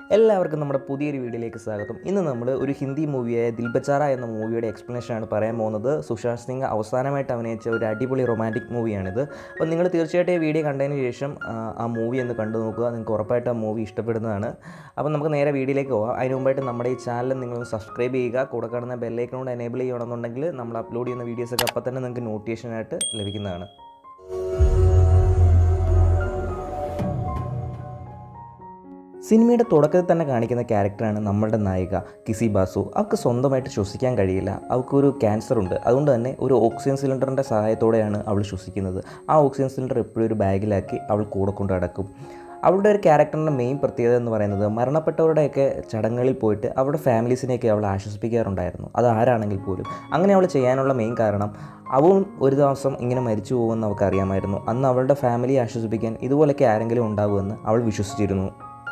എല്ലാവർക്കും നമ്മുടെ പുതിയൊരു വീഡിയോയിലേക്ക് സ്വാഗതം ഇന്ന് നമ്മൾ ഒരു ഹിന്ദി മൂവിയായ ദിൽബച്ചാറ എന്ന മൂവിയുടെ എക്സ്പ്ലനേഷനാണ് പറയാൻ പോകുന്നത് സുശാന്ത് സിംഗ് അവസാനമായിട്ട് അഭിനയിച്ച ഒരു അടിപൊളി റൊമാൻറ്റിക് മൂവിയാണിത് അപ്പോൾ നിങ്ങൾ തീർച്ചയായിട്ടും ഈ വീഡിയോ കണ്ടതിന് ശേഷം ആ, ആ മൂവി ഒന്ന് കണ്ടു നോക്കുക നിങ്ങൾക്ക് ഉറപ്പായിട്ട് ആ മൂവി ഇഷ്ടപ്പെടുന്നതാണ് അപ്പോൾ നമുക്ക് നേരെ വീഡിയോയിലേക്ക് പോകാം അതിന് മുമ്പായിട്ട് നമ്മുടെ ഈ ചാനൽ നിങ്ങൾ സബ്സ്ക്രൈബ് ചെയ്യുക കൂടെ കാണുന്ന ബെല്ലൈക്കണോട് എനേബിൾ ചെയ്യണമെന്നുണ്ടെങ്കിൽ നമ്മൾ അപ്ലോഡ് ചെയ്യുന്ന വീഡിയോസൊക്കെ അപ്പോൾ തന്നെ നിങ്ങൾക്ക് നോട്ടിഫിക്കേഷനായിട്ട് ലഭിക്കുന്നതാണ് സിനിമയുടെ തുടക്കത്തിൽ തന്നെ കാണിക്കുന്ന ക്യാരക്ടറാണ് നമ്മളുടെ നായിക കിസി ബാസു അവൾക്ക് സ്വന്തമായിട്ട് ശ്വസിക്കാൻ കഴിയില്ല അവൾക്കൊരു ക്യാൻസർ ഉണ്ട് അതുകൊണ്ട് തന്നെ ഒരു ഓക്സിജൻ സിലിണ്ടറിൻ്റെ സഹായത്തോടെയാണ് അവൾ ശ്വസിക്കുന്നത് ആ ഓക്സിജൻ സിലിണ്ടർ എപ്പോഴും ഒരു ബാഗിലാക്കി അവൾ കൂടെ കൊണ്ട് നടക്കും അവളുടെ ഒരു ക്യാരക്ടറിൻ്റെ മെയിൻ പ്രത്യേകത എന്ന് പറയുന്നത് മരണപ്പെട്ടവരുടെയൊക്കെ ചടങ്ങുകളിൽ പോയിട്ട് അവരുടെ ഫാമിലീസിനെയൊക്കെ അവൾ ആശ്വസിപ്പിക്കാറുണ്ടായിരുന്നു അത് ആരാണെങ്കിൽ പോലും അങ്ങനെ അവൾ ചെയ്യാനുള്ള മെയിൻ കാരണം അവളും ഒരു ദിവസം ഇങ്ങനെ മരിച്ചു പോകുമെന്ന് അവൾക്ക് അറിയാമായിരുന്നു അന്ന് അവളുടെ ഫാമിലിയെ ആശ്വസിപ്പിക്കാൻ ഇതുപോലൊക്കെ ആരെങ്കിലും ഉണ്ടാകുമെന്ന് അവൾ വിശ്വസിച്ചിരുന്നു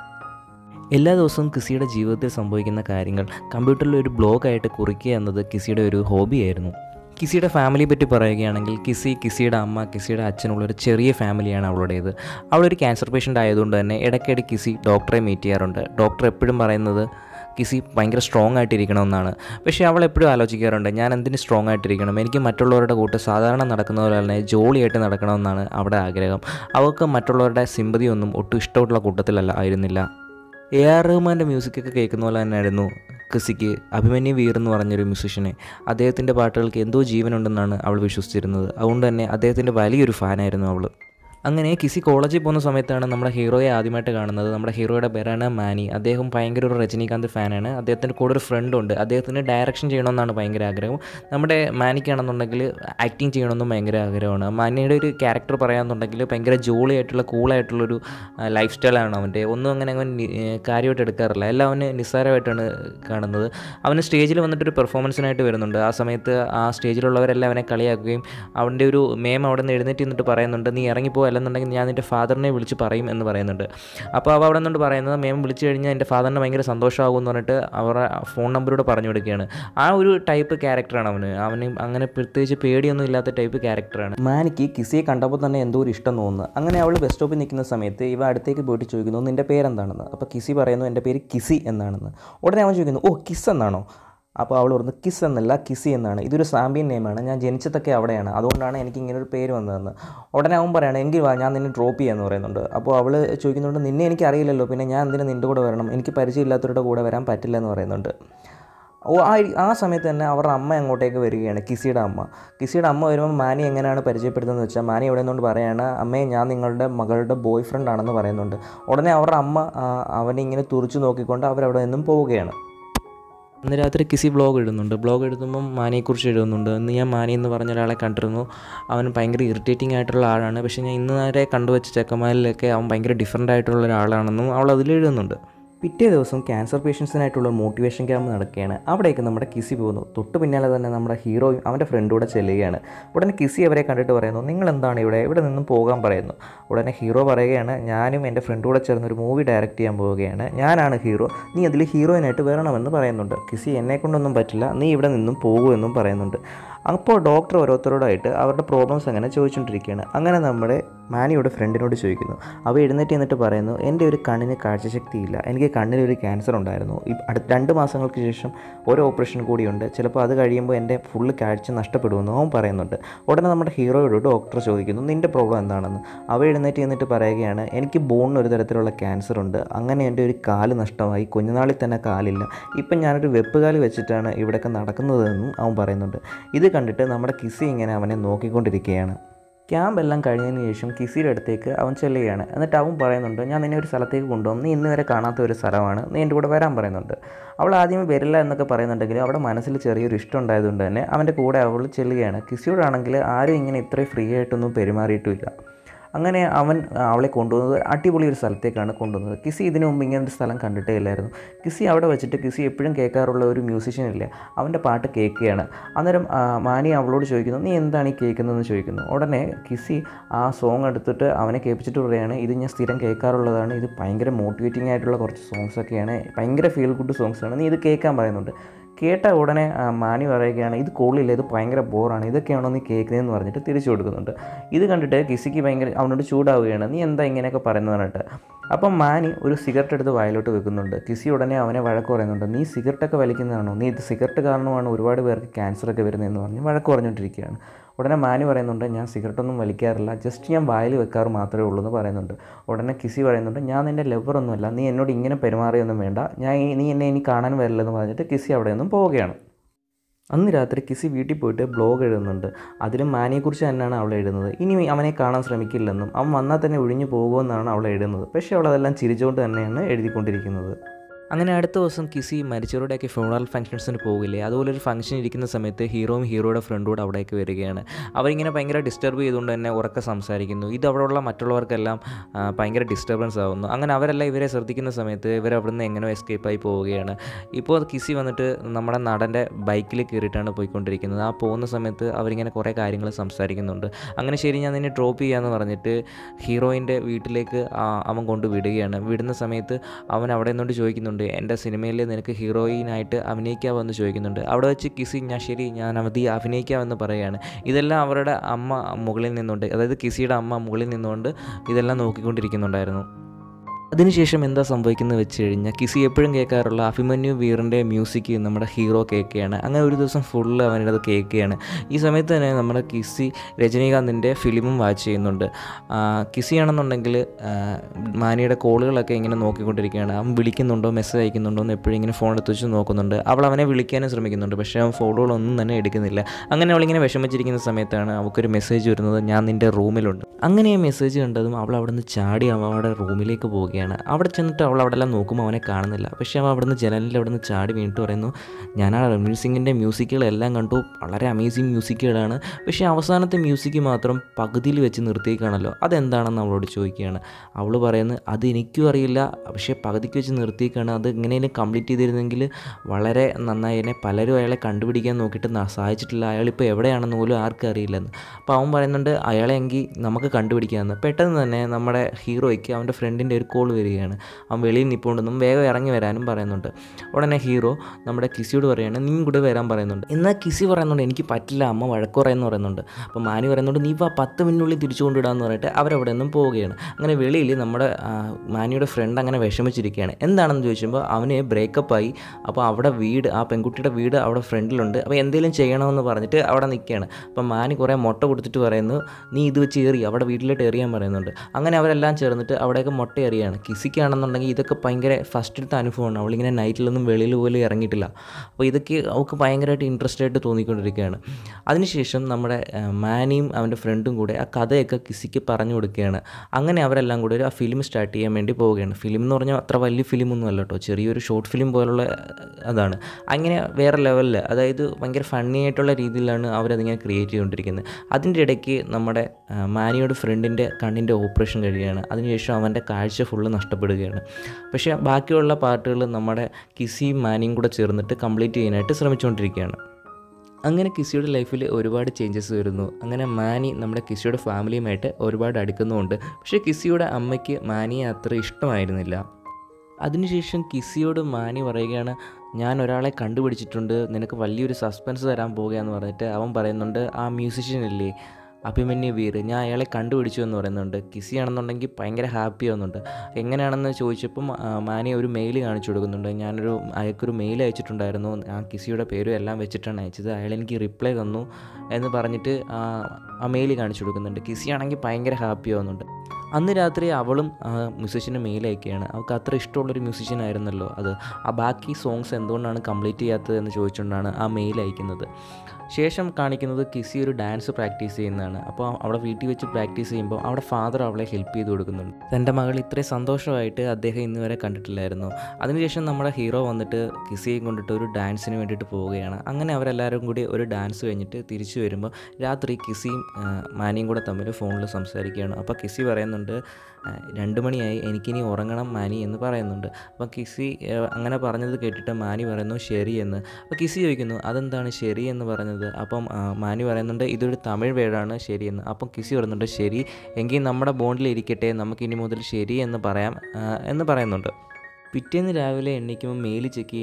എല്ലാ ദിവസവും കിസിയുടെ ജീവിതത്തിൽ സംഭവിക്കുന്ന കാര്യങ്ങൾ കമ്പ്യൂട്ടറിൽ ഒരു ബ്ലോഗായിട്ട് കുറിക്കുക എന്നത് കിസിയുടെ ഒരു ഹോബിയായിരുന്നു കിസിയുടെ ഫാമിലിയെ പറ്റി പറയുകയാണെങ്കിൽ കിസി കിസിയുടെ അമ്മ കിസിയുടെ അച്ഛനുള്ള ഒരു ചെറിയ ഫാമിലിയാണ് അവളുടേത് അവളൊരു ക്യാൻസർ പേഷ്യൻ്റ് ആയതുകൊണ്ട് തന്നെ ഇടയ്ക്കിടെ കിസി ഡോക്ടറെ മീറ്റ് ചെയ്യാറുണ്ട് ഡോക്ടർ എപ്പോഴും പറയുന്നത് കിസി ഭയങ്കര സ്ട്രോങ് ആയിട്ടിരിക്കണമെന്നാണ് പക്ഷേ അവൾ എപ്പോഴും ആലോചിക്കാറുണ്ട് ഞാൻ എന്തിന് സ്ട്രോങ് ആയിട്ടിരിക്കണം എനിക്ക് മറ്റുള്ളവരുടെ കൂട്ട് സാധാരണ നടക്കുന്ന പോലെ തന്നെ ജോളിയായിട്ട് നടക്കണമെന്നാണ് അവിടെ ആഗ്രഹം അവൾക്ക് മറ്റുള്ളവരുടെ സിമ്പതിയൊന്നും ഒട്ടും ഇഷ്ടമുള്ള കൂട്ടത്തിലല്ല ആയിരുന്നില്ല എ ആർ റഹ്മാൻ്റെ മ്യൂസിക്കൊക്കെ കേൾക്കുന്ന പോലെ തന്നെയായിരുന്നു കിസിക്ക് അഭിമന്യു വീർ എന്ന് പറഞ്ഞൊരു മ്യൂസിഷ്യനെ അദ്ദേഹത്തിൻ്റെ പാട്ടുകൾക്ക് എന്തോ ജീവനുണ്ടെന്നാണ് അവൾ വിശ്വസിച്ചിരുന്നത് അതുകൊണ്ട് തന്നെ അദ്ദേഹത്തിൻ്റെ വലിയൊരു ഫാനായിരുന്നു അവൾ അങ്ങനെ കിസി കോളേജിൽ പോകുന്ന സമയത്താണ് നമ്മുടെ ഹീറോയെ ആദ്യമായിട്ട് കാണുന്നത് നമ്മുടെ ഹീറോയുടെ പേരാണ് മാനി അദ്ദേഹം ഭയങ്കര ഒരു രജനീകാന്ത് ഫാനാണ് അദ്ദേഹത്തിൻ്റെ കൂടെ ഒരു ഫ്രണ്ട് ഉണ്ട് അദ്ദേഹത്തിന് ഡയറക്ഷൻ ചെയ്യണമെന്നാണ് ഭയങ്കര ആഗ്രഹം നമ്മുടെ മാനിക്കാണെന്നുണ്ടെങ്കിൽ ആക്ടിങ് ചെയ്യണമെന്നും ഭയങ്കര ആഗ്രഹമാണ് മാനിയുടെ ഒരു ക്യാരക്ടർ പറയാമെന്നുണ്ടെങ്കിൽ ഭയങ്കര ജോളി ആയിട്ടുള്ള കൂളായിട്ടുള്ളൊരു ലൈഫ് സ്റ്റൈലാണ് അവൻ്റെ ഒന്നും അങ്ങനെ അവൻ നി- ഏഹ് കാര്യമായിട്ട് എടുക്കാറില്ല എല്ലാം അവന് നിസ്സാരമായിട്ടാണ് കാണുന്നത് അവന് സ്റ്റേജിൽ വന്നിട്ടൊരു പെർഫോമൻസിനായിട്ട് വരുന്നുണ്ട് ആ സമയത്ത് ആ സ്റ്റേജിലുള്ളവരെല്ലാം അവനെ കളിയാക്കുകയും അവൻ്റെ ഒരു മേം അവിടെ നിന്ന് എഴുന്നേറ്റ് നിന്നിട്ട് പറയുന്നുണ്ട് നീ ഇറങ്ങിപ്പോ അല്ലെന്നുണ്ടെങ്കിൽ ഞാൻ നിൻ്റെ ഫാദറിനെ വിളിച്ച് പറയും എന്ന് പറയുന്നുണ്ട് അപ്പോൾ അവ അവിടെ നിന്നുകൊണ്ട് പറയുന്നത് മേം വിളിച്ചു കഴിഞ്ഞാൽ എൻ്റെ ഫാദറിന് ഭയങ്കര സന്തോഷമാകും എന്ന് പറഞ്ഞിട്ട് അവരുടെ ഫോൺ നമ്പറൂടെ പറഞ്ഞു കൊടുക്കുകയാണ് ആ ഒരു ടൈപ്പ് ക്യാരക്ടറാണ് അവന് അവന് അങ്ങനെ പ്രത്യേകിച്ച് പേടിയൊന്നും ഇല്ലാത്ത ടൈപ്പ് ക്യാരക്ടറാണ് മാനിക്ക് കിസിയെ കണ്ടപ്പോൾ തന്നെ എന്തോ ഒരു ഇഷ്ടം തോന്നുന്നു അങ്ങനെ അവൾ ബസ് സ്റ്റോപ്പിൽ നിൽക്കുന്ന സമയത്ത് ഇവ അടുത്തേക്ക് പോയിട്ട് ചോദിക്കുന്നു നിൻ്റെ പേരെന്താണെന്ന് അപ്പോൾ കിസി പറയുന്നു എൻ്റെ പേര് കിസി എന്നാണെന്ന് ഉടനെ അവൻ ചോദിക്കുന്നു ഓ കിസ് എന്നാണോ അപ്പോൾ അവൾ പറഞ്ഞു കിസ് എന്നല്ല കിസി എന്നാണ് ഇതൊരു സാമ്പിയൻ നെയിമാണ് ഞാൻ ജനിച്ചതൊക്കെ അവിടെയാണ് അതുകൊണ്ടാണ് എനിക്ക് ഇങ്ങനെ ഒരു പേര് വന്നതെന്ന് ഉടനെ അവൻ പറയാണ് എങ്കിൽ വാ ഞാൻ നിന്നെ ഡ്രോപ്പ് ചെയ്യാമെന്ന് പറയുന്നുണ്ട് അപ്പോൾ അവൾ ചോദിക്കുന്നുണ്ട് നിന്നെ എനിക്ക് അറിയില്ലല്ലോ പിന്നെ ഞാൻ എന്തിനാ നിൻ്റെ കൂടെ വരണം എനിക്ക് പരിചയമില്ലാത്തവരുടെ കൂടെ വരാൻ പറ്റില്ല എന്ന് പറയുന്നുണ്ട് ഓ ആ ആ സമയത്ത് തന്നെ അവരുടെ അമ്മ അങ്ങോട്ടേക്ക് വരികയാണ് കിസിയുടെ അമ്മ കിസിയുടെ അമ്മ വരുമ്പോൾ മാനി എങ്ങനെയാണ് പരിചയപ്പെടുന്നതെന്ന് വെച്ചാൽ മാനി എവിടെ നിന്നുകൊണ്ട് പറയാണ് അമ്മയെ ഞാൻ നിങ്ങളുടെ മകളുടെ ബോയ് ഫ്രണ്ട് ആണെന്ന് പറയുന്നുണ്ട് ഉടനെ അവരുടെ അമ്മ ആ, അവനെ ഇങ്ങനെ തുറച്ചു നോക്കിക്കൊണ്ട് അവരവിടെ നിന്നും പോവുകയാണ് ഇന്ന് രാത്രി കിസി ബ്ലോഗ് ഇടുന്നുണ്ട് ബ്ലോഗ് എഴുതുമ്പം മാനിയെക്കുറിച്ച് എഴുതുന്നുണ്ട് ഇന്ന് ഞാൻ മാനി എന്ന് പറഞ്ഞ ഒരാളെ കണ്ടിരുന്നു അവൻ ഭയങ്കര ഇറിറ്റേറ്റിംഗ് ആയിട്ടുള്ള ആളാണ് പക്ഷേ ഞാൻ ഇന്ന് വരെ കണ്ടുവച്ച ചെക്കന്മാരിലൊക്കെ അവൻ ഭയങ്കര ഡിഫറെൻ്റ് ആയിട്ടുള്ള ഒരാളാണെന്നും അവൾ അതിൽ എഴുതുന്നുണ്ട് പിറ്റേ ദിവസം ക്യാൻസർ പേഷ്യൻസിനായിട്ടുള്ള മോട്ടിവേഷൻ ക്യാമ്പ് നടക്കുകയാണ് അവിടേക്ക് നമ്മുടെ കിസി പോകുന്നു തൊട്ട് പിന്നാലെ തന്നെ നമ്മുടെ ഹീറോയും അവൻ്റെ ഫ്രണ്ടൂടെ ചെല്ലുകയാണ് ഉടനെ കിസി അവരെ കണ്ടിട്ട് പറയുന്നു നിങ്ങൾ എന്താണ് ഇവിടെ ഇവിടെ നിന്നും പോകാൻ പറയുന്നു ഉടനെ ഹീറോ പറയുകയാണ് ഞാനും എൻ്റെ ഫ്രണ്ടൂടെ ചേർന്ന് ഒരു മൂവി ഡയറക്റ്റ് ചെയ്യാൻ പോവുകയാണ് ഞാനാണ് ഹീറോ നീ അതിൽ ഹീറോയിനായിട്ട് വരണമെന്ന് പറയുന്നുണ്ട് കിസി എന്നെ കൊണ്ടൊന്നും പറ്റില്ല നീ ഇവിടെ നിന്നും പോകുമെന്നും പറയുന്നുണ്ട് അപ്പോൾ ഡോക്ടർ ഓരോരുത്തരോടായിട്ട് അവരുടെ പ്രോബ്ലംസ് അങ്ങനെ ചോദിച്ചുകൊണ്ടിരിക്കുകയാണ് അങ്ങനെ നമ്മുടെ മാനിയുടെ ഫ്രണ്ടിനോട് ചോദിക്കുന്നു അവ എഴുന്നേറ്റ് എന്നിട്ട് പറയുന്നു എൻ്റെ ഒരു കണ്ണിന് കാഴ്ചശക്തിയില്ല എനിക്ക് കണ്ണിലൊരു ക്യാൻസർ ഉണ്ടായിരുന്നു ഈ അടുത്ത രണ്ട് മാസങ്ങൾക്ക് ശേഷം ഒരു ഓപ്പറേഷൻ കൂടിയുണ്ട് ചിലപ്പോൾ അത് കഴിയുമ്പോൾ എൻ്റെ ഫുള്ള് കാഴ്ച നഷ്ടപ്പെടുമെന്ന് അവൻ പറയുന്നുണ്ട് ഉടനെ നമ്മുടെ ഹീറോയോട് ഡോക്ടർ ചോദിക്കുന്നു നിൻ്റെ പ്രോബ്ലം എന്താണെന്ന് അവ എഴുന്നേറ്റ് എന്നിട്ട് പറയുകയാണ് എനിക്ക് ബോണിന് ഒരു തരത്തിലുള്ള ക്യാൻസർ ഉണ്ട് അങ്ങനെ എൻ്റെ ഒരു കാല് നഷ്ടമായി കുഞ്ഞുനാളിൽ തന്നെ കാലില്ല ഇപ്പം ഞാനൊരു വെപ്പുകാല് വെച്ചിട്ടാണ് ഇവിടെയൊക്കെ നടക്കുന്നതെന്നും അവൻ പറയുന്നുണ്ട് ഇത് കണ്ടിട്ട് നമ്മുടെ കിസി ഇങ്ങനെ അവനെ നോക്കിക്കൊണ്ടിരിക്കുകയാണ് ക്യാമ്പ് എല്ലാം കഴിഞ്ഞതിന് ശേഷം കിസിയുടെ അടുത്തേക്ക് അവൻ ചെല്ലുകയാണ് എന്നിട്ട് അവൻ പറയുന്നുണ്ട് ഞാൻ നിന്നെ ഒരു സ്ഥലത്തേക്ക് കൊണ്ടുപോകും നീ ഇന്ന് വരെ കാണാത്ത ഒരു സ്ഥലമാണ് നീ എൻ്റെ കൂടെ വരാൻ പറയുന്നുണ്ട് അവൾ ആദ്യമേ വരില്ല എന്നൊക്കെ പറയുന്നുണ്ടെങ്കിലും അവിടെ മനസ്സിൽ ചെറിയൊരു ഇഷ്ടം ഉണ്ടായതുകൊണ്ട് തന്നെ അവൻ്റെ കൂടെ അവൾ ചെല്ലുകയാണ് കിസിയോടാണെങ്കിൽ ആരും ഇങ്ങനെ ഇത്രയും ഫ്രീ ആയിട്ടൊന്നും പെരുമാറിയിട്ടുമില്ല അങ്ങനെ അവൻ അവളെ കൊണ്ടുവന്നത് അടിപൊളി ഒരു സ്ഥലത്തേക്കാണ് കൊണ്ടുവന്നത് കിസി ഇതിനു മുമ്പ് ഇങ്ങനെ ഒരു സ്ഥലം കണ്ടിട്ടേ ഇല്ലായിരുന്നു കിസി അവിടെ വെച്ചിട്ട് കിസി എപ്പോഴും കേൾക്കാറുള്ള ഒരു മ്യൂസിഷ്യൻ ഇല്ലേ അവൻ്റെ പാട്ട് കേൾക്കുകയാണ് അന്നേരം ആ, മാനി അവളോട് ചോദിക്കുന്നു നീ എന്താണ് ഈ കേൾക്കുന്നതെന്ന് ചോദിക്കുന്നു ഉടനെ കിസി ആ സോങ് എടുത്തിട്ട് അവനെ കേൾപ്പിച്ചിട്ട് പറയുകയാണ് ഇത് ഞാൻ സ്ഥിരം കേൾക്കാറുള്ളതാണ് ഇത് ഭയങ്കര മോട്ടിവേറ്റിംഗ് ആയിട്ടുള്ള കുറച്ച് സോങ്സ് ഒക്കെയാണ് ഭയങ്കര ഫീൽ ഗുഡ് സോങ്സ് ആണ് നീ ഇത് കേൾക്കാൻ പറയുന്നുണ്ട് കേട്ട ഉടനെ ആ, മാനി പറയുകയാണ് ഇത് കൊള്ളില്ല ഇത് ഭയങ്കര ബോറാണ് ഇതൊക്കെയാണോ നീ കേൾക്കുന്നതെന്ന് പറഞ്ഞിട്ട് തിരിച്ചു കൊടുക്കുന്നുണ്ട് ഇത് കണ്ടിട്ട് കിസിക്ക് ഭയങ്കര അവനോട് ചൂടാവുകയാണ് നീ എന്താ ഇങ്ങനെയൊക്കെ പറയുന്നത് പറഞ്ഞിട്ട് അപ്പം മാനി ഒരു സിഗരറ്റ് എടുത്ത് വായിലോട്ട് വെക്കുന്നുണ്ട് കിസി ഉടനെ അവനെ വഴക്ക് പറയുന്നുണ്ട് നീ സിഗരറ്റൊക്കെ വലിക്കുന്നതാണോ നീ ഇത് സിഗരറ്റ് കാരണമാണ് ഒരുപാട് പേർക്ക് ക്യാൻസറൊക്കെ വരുന്നതെന്ന് പറഞ്ഞ് വഴക്ക് പറഞ്ഞുകൊണ്ടിരിക്കുകയാണ് ഉടനെ മാനി പറയുന്നുണ്ട് ഞാൻ സിഗരറ്റൊന്നും വലിക്കാറില്ല ജസ്റ്റ് ഞാൻ വായിൽ വെക്കാറ് മാത്രമേ ഉള്ളൂ എന്ന് പറയുന്നുണ്ട് ഉടനെ കിസി പറയുന്നുണ്ട് ഞാൻ നിൻ്റെ ലവറൊന്നുമല്ല നീ എന്നോട് ഇങ്ങനെ പെരുമാറിയൊന്നും വേണ്ട ഞാൻ ഈ- നീ എന്നെ ഇനി കാണാൻ വരില്ലെന്ന് പറഞ്ഞിട്ട് കിസി അവിടെ നിന്നും പോവുകയാണ് അന്ന് രാത്രി കിസി വീട്ടിൽ പോയിട്ട് ബ്ലോഗ് എഴുതുന്നുണ്ട് അതിലും മാനിയെക്കുറിച്ച് തന്നെയാണ് അവൾ എഴുതുന്നത് ഇനി അവനെ കാണാൻ ശ്രമിക്കില്ലെന്നും അവൻ വന്നാൽ തന്നെ ഒഴിഞ്ഞു പോകുമെന്നാണ് അവൾ എഴുതുന്നത് പക്ഷേ അവൾ അതെല്ലാം ചിരിച്ചുകൊണ്ട് തന്നെയാണ് എഴുതിക്കൊണ്ടിരിക്കുന്നത് അങ്ങനെ അടുത്ത ദിവസം കിസി മരിച്ചവരുടെയൊക്കെ ഫ്യൂണറൽ ഫംഗ്ഷൻസിന് പോകില്ലേ അതുപോലെ ഒരു ഫംഗ്ഷൻ ഇരിക്കുന്ന സമയത്ത് ഹീറോയും ഹീറോയുടെ ഫ്രണ്ടും കൂടെ അവിടേക്ക് വരികയാണ് അവരിങ്ങനെ ഭയങ്കര ഡിസ്റ്റർബ് ചെയ്തുകൊണ്ട് തന്നെ ഉറക്കെ സംസാരിക്കുന്നു ഇത് അവിടെയുള്ള മറ്റുള്ളവർക്കെല്ലാം ആ, ഭയങ്കര ഡിസ്റ്റർബൻസ് ആവുന്നു അങ്ങനെ അവരെല്ലാം ഇവരെ ശ്രദ്ധിക്കുന്ന സമയത്ത് ഇവർ അവിടുന്ന് എങ്ങനെ എസ്കേപ്പായി പോവുകയാണ് ഇപ്പോൾ കിസി വന്നിട്ട് നമ്മുടെ നടൻ്റെ ബൈക്കിൽ കയറിയിട്ടാണ് പോയിക്കൊണ്ടിരിക്കുന്നത് ആ പോകുന്ന സമയത്ത് അവരിങ്ങനെ കുറേ കാര്യങ്ങൾ സംസാരിക്കുന്നുണ്ട് അങ്ങനെ ശരി ഞാൻ നിന്നെ ഡ്രോപ്പ് ചെയ്യാമെന്ന് പറഞ്ഞിട്ട് ഹീറോയിൻ്റെ വീട്ടിലേക്ക് ആ, അവൻ കൊണ്ട് വിടുകയാണ് വിടുന്ന സമയത്ത് അവൻ അവിടെ നിന്നുകൊണ്ട് ചോദിക്കുന്നുണ്ട് എൻ്റെ സിനിമയിൽ നിനക്ക് ഹീറോയിനായിട്ട് അഭിനയിക്കാമെന്ന് ചോദിക്കുന്നുണ്ട് അവിടെ വെച്ച് കിസി ഞാൻ ശരി ഞാൻ അവധി അഭിനയിക്കാമെന്ന് പറയുകയാണ് ഇതെല്ലാം അവരുടെ അമ്മ മുകളിൽ നിന്നുകൊണ്ട് അതായത് കിസിയുടെ അമ്മ മുകളിൽ നിന്നുകൊണ്ട് ഇതെല്ലാം നോക്കിക്കൊണ്ടിരിക്കുന്നുണ്ടായിരുന്നു അതിനുശേഷം എന്താ സംഭവിക്കുന്നത് വെച്ച് കഴിഞ്ഞാൽ കിസി എപ്പോഴും കേൾക്കാറുള്ള അഭിമന്യു വീറിൻ്റെ മ്യൂസിക് നമ്മുടെ ഹീറോ കേൾക്കുകയാണ് അങ്ങനെ ഒരു ദിവസം ഫുള്ള് അവനത് കേൾക്കുകയാണ് ഈ സമയത്ത് തന്നെ നമ്മുടെ കിസി രജനീകാന്തിൻ്റെ ഫിലിമും വാച്ച് ചെയ്യുന്നുണ്ട് ആ, കിസി ആണെന്നുണ്ടെങ്കിൽ ആ, മാനിയുടെ കോളുകളൊക്കെ ഇങ്ങനെ നോക്കിക്കൊണ്ടിരിക്കുകയാണ് അവൻ വിളിക്കുന്നുണ്ടോ മെസ്സേജ് അയക്കുന്നുണ്ടോ എന്ന് എപ്പോഴും ഇങ്ങനെ ഫോൺ എടുത്ത് വെച്ച് നോക്കുന്നുണ്ട് അവൾ അവനെ വിളിക്കാനും ശ്രമിക്കുന്നുണ്ട് പക്ഷേ അവൻ ഫോണുകളൊന്നും തന്നെ എടുക്കുന്നില്ല അങ്ങനെ അവളിങ്ങനെ വിഷമിച്ചിരിക്കുന്ന സമയത്താണ് അവൾക്കൊരു മെസ്സേജ് വരുന്നത് ഞാൻ നിൻ്റെ റൂമിലുണ്ട് അങ്ങനെ ഈ മെസ്സേജ് കണ്ടതും അവൾ അവിടെ നിന്ന് ചാടി അവൻ അവിടെ റൂമിലേക്ക് പോവുകയാണ് അവിടെ ചെന്നിട്ട് അവൾ അവിടെ എല്ലാം നോക്കുമ്പോൾ അവനെ കാണുന്നില്ല പക്ഷേ അവൻ അവിടെ നിന്ന് ജനലിൽ അവിടെ നിന്ന് ചാടി വീണിട്ട് പറയുന്നു ഞാൻ ആ രൺവീർ സിംഗിൻ്റെ മ്യൂസിക്കുകളെല്ലാം കണ്ടു വളരെ അമേസിങ് മ്യൂസിക്കുകളാണ് പക്ഷേ അവസാനത്തെ മ്യൂസിക് മാത്രം പകുതിയിൽ വെച്ച് നിർത്തിയേക്കാണല്ലോ അതെന്താണെന്ന് അവളോട് ചോദിക്കുകയാണ് അവൾ പറയുന്നത് അത് എനിക്കും അറിയില്ല പക്ഷേ പകുതിക്ക് വെച്ച് നിർത്തിയേക്കാണ് അത് എങ്ങനെയും കംപ്ലീറ്റ് ചെയ്തിരുന്നെങ്കിൽ വളരെ നന്നായി എന്നെ പലരും അയാളെ കണ്ടുപിടിക്കാൻ നോക്കിയിട്ട് ന- സഹായിച്ചിട്ടില്ല അയാളിപ്പോൾ എവിടെയാണെന്ന് പോലും ആർക്കും അറിയില്ലെന്ന് അപ്പോൾ അവൻ പറയുന്നുണ്ട് അയാളെ എങ്കിൽ നമുക്ക് കണ്ടുപിടിക്കാമെന്ന് പെട്ടെന്ന് തന്നെ നമ്മുടെ ഹീറോയ്ക്ക് അവൻ്റെ ഫ്രണ്ടിൻ്റെ ഒരു കോൾ വരികയാണ് അവൻ വെളിയിൽ നിൽപ്പുണ്ടെന്നും വേഗം ഇറങ്ങി വരാനും പറയുന്നുണ്ട് ഉടനെ ഹീറോ നമ്മുടെ കിസിയോട് പറയുകയാണ് നീ കൂടെ വരാൻ പറയുന്നുണ്ട് എന്നാൽ കിസി പറയുന്നുണ്ട് എനിക്ക് പറ്റില്ല അമ്മ വഴക്ക് പറയുമെന്ന് പറയുന്നുണ്ട് അപ്പോൾ മാനി പറയുന്നുണ്ട് നീ വാ പത്ത് മിനിറ്റിനുള്ളിൽ തിരിച്ചു കൊണ്ടിടാന്ന് പറഞ്ഞിട്ട് അവരവിടെ നിന്നും പോവുകയാണ് അങ്ങനെ വെളിയിൽ നമ്മുടെ ആ, മാനിയുടെ ഫ്രണ്ട് അങ്ങനെ വിഷമിച്ചിരിക്കുകയാണ് എന്താണെന്ന് ചോദിക്കുമ്പോൾ അവന് ബ്രേക്കപ്പായി അപ്പോൾ അവിടെ വീട് ആ പെൺകുട്ടിയുടെ വീട് അവിടെ ഫ്രണ്ടിലുണ്ട് അപ്പോൾ എന്തെങ്കിലും ചെയ്യണമെന്ന് പറഞ്ഞിട്ട് അവിടെ നിൽക്കുകയാണ് അപ്പോൾ മാനി കുറേ മുട്ട കൊടുത്തിട്ട് പറയുന്നു നീ ഇത് വെച്ച് എറി അവിടെ വീട്ടിലോട്ട് എറിയാൻ പറയുന്നുണ്ട് അങ്ങനെ അവരെല്ലാം ചേർന്നിട്ട് അവിടെയൊക്കെ മുട്ട എറിയാണ് കിസിക്കാണെന്നുണ്ടെങ്കിൽ ഇതൊക്കെ ഭയങ്കര ഫസ്റ്റത്തെ അനുഭവമാണ് അവളിങ്ങനെ നൈറ്റിലൊന്നും വെളിയിൽ പോലും ഇറങ്ങിയിട്ടില്ല അപ്പോൾ ഇതൊക്കെ അവൾക്ക് ഭയങ്കരമായിട്ട് ഇൻട്രസ്റ്റ് ആയിട്ട് തോന്നിക്കൊണ്ടിരിക്കുകയാണ് അതിനുശേഷം നമ്മുടെ ആ, മാനിയും അവൻ്റെ ഫ്രണ്ടും കൂടെ ആ കഥയൊക്കെ കിസിക്ക് പറഞ്ഞു കൊടുക്കുകയാണ് അങ്ങനെ അവരെല്ലാം കൂടെ ഒരു ആ ഫിലിം സ്റ്റാർട്ട് ചെയ്യാൻ വേണ്ടി പോവുകയാണ് ഫിലിം എന്ന് പറഞ്ഞാൽ അത്ര വലിയ ഫിലിമൊന്നും അല്ല കേട്ടോ ചെറിയൊരു ഷോർട്ട് ഫിലിം പോലുള്ള അതാണ് അങ്ങനെ വേറെ ലെവലിൽ അതായത് ഭയങ്കര ഫണ്ണി ആയിട്ടുള്ള രീതിയിലാണ് അവരതിങ്ങനെ ക്രിയേറ്റ് ചെയ്തുകൊണ്ടിരിക്കുന്നത് അതിൻ്റെ ഇടയ്ക്ക് നമ്മുടെ ആ, മാനിയുടെ ഫ്രണ്ടിൻ്റെ കണ്ണിൻ്റെ ഓപ്പറേഷൻ കഴിയുകയാണ് അതിനുശേഷം അവൻ്റെ കാഴ്ച ഫുള്ള് നഷ്ടപ്പെടുകയാണ് പക്ഷേ ബാക്കിയുള്ള പാർട്ടുകൾ നമ്മുടെ കിസിയും മാനിയും കൂടെ ചേർന്നിട്ട് കംപ്ലീറ്റ് ചെയ്യാനായിട്ട് ശ്രമിച്ചുകൊണ്ടിരിക്കുകയാണ് അങ്ങനെ കിസിയുടെ ലൈഫിൽ ഒരുപാട് ചേഞ്ചസ് വരുന്നു അങ്ങനെ മാനി നമ്മുടെ കിസിയുടെ ഫാമിലിയുമായിട്ട് ഒരുപാട് അടുക്കുന്നുമുണ്ട് പക്ഷേ കിസിയുടെ അമ്മയ്ക്ക് മാനിയെ അത്ര ഇഷ്ടമായിരുന്നില്ല അതിനുശേഷം കിസിയോട് മാനി പറയുകയാണ് ഞാൻ ഒരാളെ കണ്ടുപിടിച്ചിട്ടുണ്ട് നിനക്ക് വലിയൊരു സസ്പെൻസ് തരാൻ പോവുകയെന്ന് പറഞ്ഞിട്ട് അവൻ പറയുന്നുണ്ട് ആ മ്യൂസിഷ്യൻ ഇല്ലേ അഭിമന്യു വീർ ഞാൻ അയാളെ കണ്ടുപിടിച്ചു എന്ന് പറയുന്നുണ്ട് കിസി ആണെന്നുണ്ടെങ്കിൽ ഭയങ്കര ഹാപ്പി ആവുന്നുണ്ട് എങ്ങനെയാണെന്ന് ചോദിച്ചപ്പം ആ, മാനി ഒരു മെയിൽ കാണിച്ചു കൊടുക്കുന്നുണ്ട് ഞാനൊരു അയാൾക്കൊരു മെയിൽ അയച്ചിട്ടുണ്ടായിരുന്നു ആ കിസിയുടെ പേരും എല്ലാം വെച്ചിട്ടാണ് അയച്ചത് അയാൾ എനിക്ക് റിപ്ലൈ തന്നു എന്ന് പറഞ്ഞിട്ട് ആ, ആ മെയിൽ കാണിച്ചു കൊടുക്കുന്നുണ്ട് കിസി ആണെങ്കിൽ ഭയങ്കര ഹാപ്പി ആവുന്നുണ്ട് അന്ന് രാത്രി അവളും മ്യൂസിഷ്യന് മെയിൽ അയക്കുകയാണ് അവൾക്ക് അത്ര ഇഷ്ടമുള്ളൊരു മ്യൂസിഷ്യൻ ആയിരുന്നല്ലോ അത് ആ ബാക്കി സോങ്സ് എന്തുകൊണ്ടാണ് കംപ്ലീറ്റ് ചെയ്യാത്തത് എന്ന് ചോദിച്ചുകൊണ്ടാണ് ആ മെയിൽ അയക്കുന്നത് ശേഷം കാണിക്കുന്നത് കിസി ഒരു ഡാൻസ് പ്രാക്ടീസ് ചെയ്യുന്നതാണ് അപ്പോൾ അവിടെ വീട്ടിൽ വെച്ച് പ്രാക്ടീസ് ചെയ്യുമ്പോൾ അവിടെ ഫാദർ അവളെ ഹെൽപ്പ് ചെയ്ത് കൊടുക്കുന്നുണ്ട് തൻ്റെ മകൾ ഇത്രയും സന്തോഷമായിട്ട് അദ്ദേഹം ഇന്ന് വരെ കണ്ടിട്ടില്ലായിരുന്നു അതിനുശേഷം നമ്മുടെ ഹീറോ വന്നിട്ട് കിസിയെ കൊണ്ടിട്ട് ഒരു ഡാൻസിന് വേണ്ടിയിട്ട് പോവുകയാണ് അങ്ങനെ അവരെല്ലാവരും കൂടി ഒരു ഡാൻസ് കഴിഞ്ഞിട്ട് തിരിച്ചു വരുമ്പോൾ രാത്രി കിസിയും ആ, മാനിയും കൂടെ തമ്മിൽ ഫോണിൽ സംസാരിക്കുകയാണ് അപ്പോൾ കിസി പറയുന്നുണ്ട് ആ, രണ്ട് മണിയായി എനിക്കിനി ഉറങ്ങണം മാനി എന്ന് പറയുന്നുണ്ട് അപ്പോൾ കിസി ആ, അങ്ങനെ പറഞ്ഞത് കേട്ടിട്ട് മാനി പറയുന്നു ശരി എന്ന് അപ്പോൾ കിസി ചോദിക്കുന്നു അതെന്താണ് ശരി എന്ന് പറഞ്ഞത് അപ്പം ആ, മാനി പറയുന്നുണ്ട് ഇതൊരു തമിഴ് വേർഡാണ് ശരിയെന്ന് അപ്പം കിസി പറയുന്നുണ്ട് ശരി എങ്കിൽ നമ്മുടെ ബോണ്ടിൽ ഇരിക്കട്ടെ നമുക്ക് ഇനി മുതൽ ശരി എന്ന് പറയാം ആ, എന്ന് പറയുന്നുണ്ട് പിറ്റേന്ന് രാവിലെ എണ്ണിക്കുമ്പോൾ മെയിൽ ചെക്ക് ചെയ്യുന്ന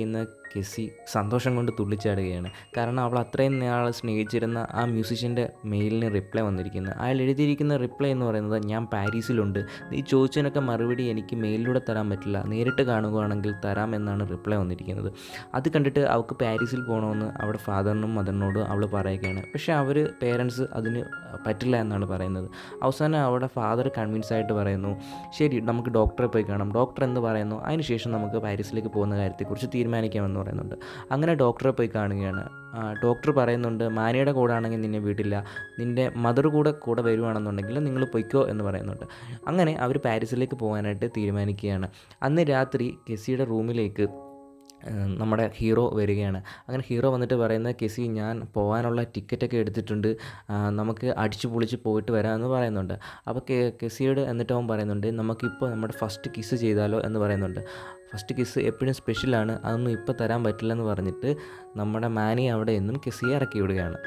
കെസി സന്തോഷം കൊണ്ട് തുള്ളിച്ചാടുകയാണ് കാരണം അവൾ അത്രയും നാൾ സ്നേഹിച്ചിരുന്ന ആ മ്യൂസിഷ്യൻ്റെ മെയിലിന് റിപ്ലൈ വന്നിരിക്കുന്നത് അയാൾ എഴുതിയിരിക്കുന്ന റിപ്ലൈ എന്ന് പറയുന്നത് ഞാൻ പാരീസിലുണ്ട് നീ ചോദിച്ചതിനൊക്കെ മറുപടി എനിക്ക് മെയിലിലൂടെ തരാൻ പറ്റില്ല നേരിട്ട് കാണുകയാണെങ്കിൽ തരാം എന്നാണ് റിപ്ലൈ വന്നിരിക്കുന്നത് അത് കണ്ടിട്ട് അവൾക്ക് പാരീസിൽ പോകണമെന്ന് അവിടെ ഫാദറിനും മദറിനോടും അവൾ പറയുകയാണ് പക്ഷേ അവർ പേരൻസ് അതിന് പറ്റില്ല എന്നാണ് പറയുന്നത് അവസാനം അവിടെ ഫാദർ കൺവിൻസ് ആയിട്ട് പറയുന്നു ശരി നമുക്ക് ഡോക്ടറെ പോയി കാണാം ഡോക്ടർ എന്ന് പറയുന്നു അതിനുശേഷം നമുക്ക് പാരീസിലേക്ക് പോകുന്ന കാര്യത്തെക്കുറിച്ച് തീരുമാനിക്കാമെന്ന് പറയുന്നുണ്ട് അങ്ങനെ ഡോക്ടറെ പോയി കാണുകയാണ് ആ, ഡോക്ടർ പറയുന്നുണ്ട് മാനിയുടെ കൂടെ ആണെങ്കിൽ നിന്നെ വീട്ടില്ല നിൻ്റെ മദർ കൂടെ കൂടെ വരുവാണെന്നുണ്ടെങ്കിൽ നിങ്ങൾ പൊയ്ക്കോ എന്ന് പറയുന്നുണ്ട് അങ്ങനെ അവർ പാരീസിലേക്ക് പോകാനായിട്ട് തീരുമാനിക്കുകയാണ് അന്ന് രാത്രി കെസിയുടെ റൂമിലേക്ക് ഏഹ് നമ്മുടെ ഹീറോ വരികയാണ് അങ്ങനെ ഹീറോ വന്നിട്ട് പറയുന്നത് കെസി ഞാൻ പോകാനുള്ള ടിക്കറ്റൊക്കെ എടുത്തിട്ടുണ്ട് ആ, നമുക്ക് അടിച്ചു പൊളിച്ച് പോയിട്ട് വരാമെന്ന് പറയുന്നുണ്ട് അപ്പോൾ കെ കെസിയോട് എന്നിട്ട് അവൻ പറയുന്നുണ്ട് നമുക്കിപ്പോൾ നമ്മുടെ ഫസ്റ്റ് കിസ് ചെയ്താലോ എന്ന് പറയുന്നുണ്ട് ഫസ്റ്റ് കിസ് എപ്പോഴും സ്പെഷ്യലാണ് അതൊന്നും ഇപ്പോൾ തരാൻ പറ്റില്ലെന്ന് പറഞ്ഞിട്ട് നമ്മുടെ മാനി അവിടെ നിന്നും കെസിയെ ഇറക്കി വിടുകയാണ്